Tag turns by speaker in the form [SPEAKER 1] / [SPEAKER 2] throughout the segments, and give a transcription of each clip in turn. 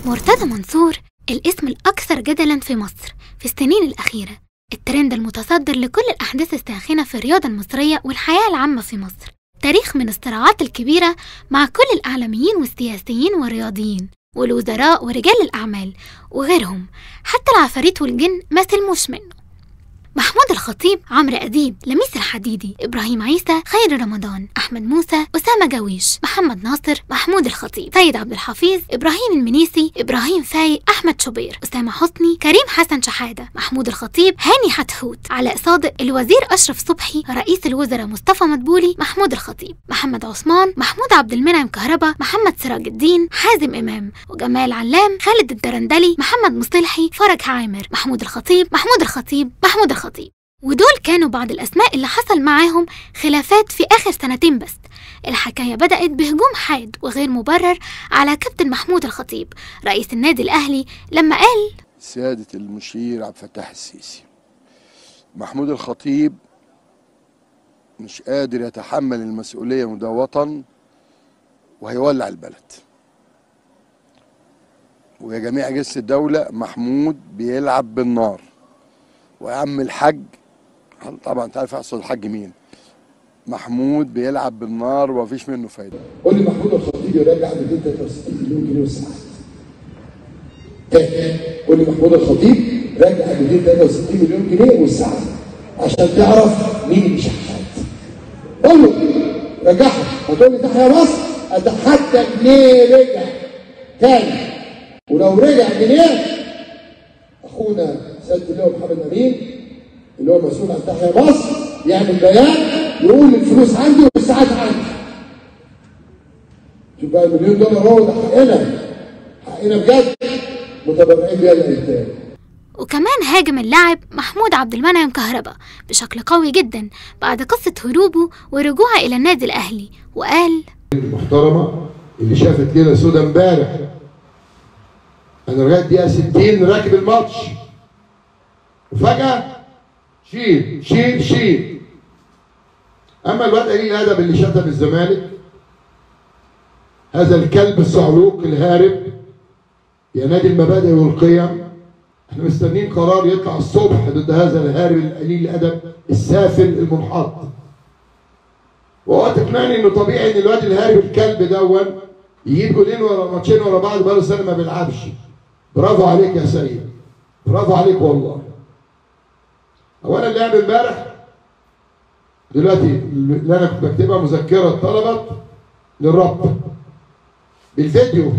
[SPEAKER 1] مرتضى منصور الاسم الأكثر جدلا في مصر في السنين الأخيرة الترند المتصدر لكل الأحداث الساخنة في الرياضة المصرية والحياة العامة في مصر تاريخ من الصراعات الكبيرة مع كل الإعلاميين والسياسيين والرياضيين والوزراء ورجال الأعمال وغيرهم حتى العفاريت والجن ما سلموش منه محمود الخطيب عمرو أديب لميس الحديدي إبراهيم عيسى خير رمضان أحمد موسى أسامة جويش محمد ناصر محمود الخطيب سيد عبد الحفيظ إبراهيم المنيسي إبراهيم فايق أحمد شوبير أسامة حسني كريم حسن شحادة محمود الخطيب هاني حتحوت علاء صادق الوزير أشرف صبحي رئيس الوزراء مصطفى مدبولي محمود الخطيب محمد عثمان محمود عبد المنعم كهربا محمد سراج الدين حازم إمام وجمال علام خالد الدرندلي محمد مصلحي فرج عامر محمود الخطيب محمود الخطيب محمود الخطيب ودول كانوا بعض الأسماء اللي حصل معاهم خلافات في آخر سنتين بس الحكاية بدأت بهجوم حاد وغير مبرر على كابتن محمود الخطيب رئيس النادي الأهلي لما قال
[SPEAKER 2] سيادة المشير عبد الفتاح السيسي محمود الخطيب مش قادر يتحمل المسؤولية وده وطن وهيولع البلد ويا جميع أجهزة الدولة محمود بيلعب بالنار ويا عم الحاج طبعا انت عارف اقصد الحاج مين محمود بيلعب بالنار ومفيش منه فايده
[SPEAKER 3] قول لي محمود الخطيب يراجع 263 مليون جنيه والساعات تاني قول لي محمود الخطيب راجع 263 مليون جنيه والساعات عشان تعرف مين اللي شحات قول له رجعها هتقول لي تحيا مصر اتحدى جنيه رجع تاني ولو رجع جنيه اخونا سياده اللواء محمد امين اللي هو مسؤول عن تحيا مصر يعمل بيان يقول الفلوس عندي والساعات عندي شوف بقى المليون دولار هو ده حقنا حقنا بجد متبرعين بيها الايتام
[SPEAKER 1] وكمان هاجم اللاعب محمود عبد المنعم كهربا بشكل قوي جدا بعد قصة هروبه ورجوعه إلى النادي الأهلي وقال
[SPEAKER 3] المحترمه اللي شافت ليله سودا امبارح انا لغايه دقيقه 60 راكب الماتش وفجاه شيل شيل شيل اما الواد قليل الادب اللي شتم الزمالك هذا الكلب الصعلوك الهارب يا نادي المبادئ والقيم احنا مستنيين قرار يطلع الصبح ضد هذا الهارب القليل الادب السافل المنحط وهو تقنعني انه طبيعي ان الواد الهارب الكلب دون يجيب جولين ورا ماتشين ورا بعض بقاله سنه ما بيلعبش برافو عليك يا سيد برافو عليك والله اولا اللعب امبارح دلوقتي اللي انا كنت بكتبها مذكره اتطلبت للرب بالفيديو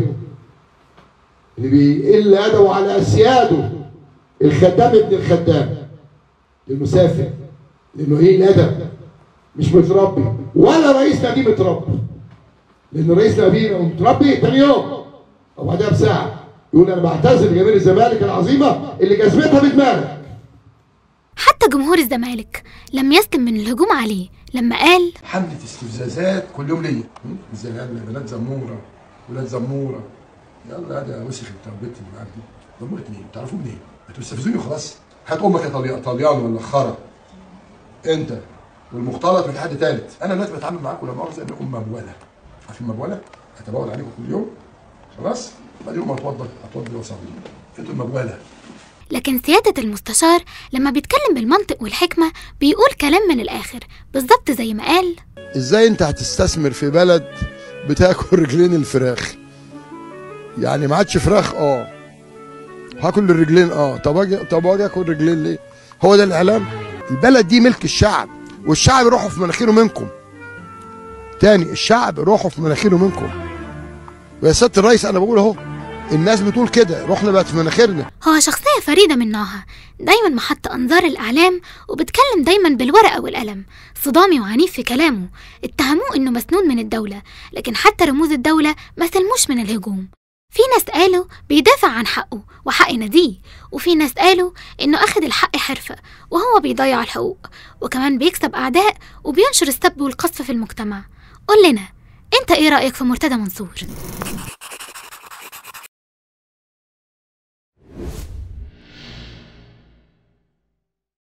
[SPEAKER 3] اللي بيقل ادبه على اسياده الخدام ابن الخدام لانه سافل لانه ايه الادب مش متربي ولا رئيس نادي متربي لان رئيس نادي لو متربي تاني يوم او بعدها بساعه يقول انا بعتذر لجماهير الزمالك العظيمه اللي جذبتها بدماغك
[SPEAKER 1] حتى جمهور الزمالك لم يسلم من الهجوم عليه لما قال
[SPEAKER 2] حملة استفزازات كل يوم ليا زي العيال بنات زمورة ولاد زمورة يلا هذا وسخ انت البنت اللي معاك دي زمورة مين؟ تعرفوا منين؟ بتستفزوني وخلاص هات امك يا طلي- طليان ولا خرا انت والمختلط من حد ثالث انا دلوقتي بتعامل معاكم لا مؤاخذه انكم مبوله عارفين مبوله؟ هتبول عليكم كل يوم خلاص؟ بعدين يوم اتوضى اتوضى واصلي انتوا المبوله
[SPEAKER 1] لكن سيادة المستشار لما بيتكلم بالمنطق والحكمة بيقول كلام من الآخر بالظبط زي ما قال
[SPEAKER 2] ازاي انت هتستثمر في بلد بتاكل رجلين الفراخ يعني ما عادش فراخ اه هاكل الرجلين اه طب اجي طب اجي اكل رجلين ليه هو ده الاعلام البلد دي ملك الشعب والشعب روحه في مناخيره منكم تاني الشعب روحه في مناخيره منكم ويا سياده الرئيس انا بقول اهو الناس بتقول كده روحنا بقت في مناخيرنا
[SPEAKER 1] هو شخصية فريدة من نوعها دايما محط أنظار الإعلام وبتكلم دايما بالورقة والقلم صدامي وعنيف في كلامه اتهموه إنه مسنود من الدولة لكن حتى رموز الدولة ما سلموش من الهجوم في ناس قالوا بيدافع عن حقه وحق ناديه وفي ناس قالوا إنه أخد الحق حرفة وهو بيضيع الحقوق وكمان بيكسب أعداء وبينشر السب والقذف في المجتمع قول لنا أنت إيه رأيك في مرتضى منصور؟